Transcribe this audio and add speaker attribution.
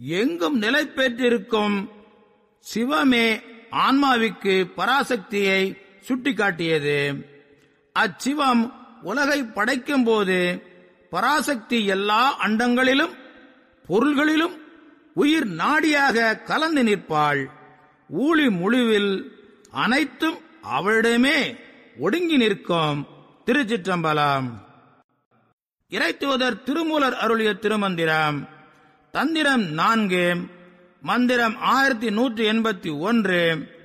Speaker 1: எங்கும் நிலை பெற்றிருக்கும் சிவமே ஆன்மாவிற்கு பராசக்தியை சுட்டிக்காட்டியது அச்சிவம் உலகை படைக்கும் போது பராசக்தி எல்லா அண்டங்களிலும் பொருள்களிலும் உயிர் நாடியாக கலந்து நிற்பாள் ஊழி முழுவில் அனைத்தும் அவளிடமே ஒடுங்கி நிற்கும் திருச்சிற்றம்பலம் இறைத்துவதர் திருமூலர் அருளிய திருமந்திரம் தந்திரம் நான்கு மந்திரம் ஆயிரத்தி நூற்றி எண்பத்தி ஒன்று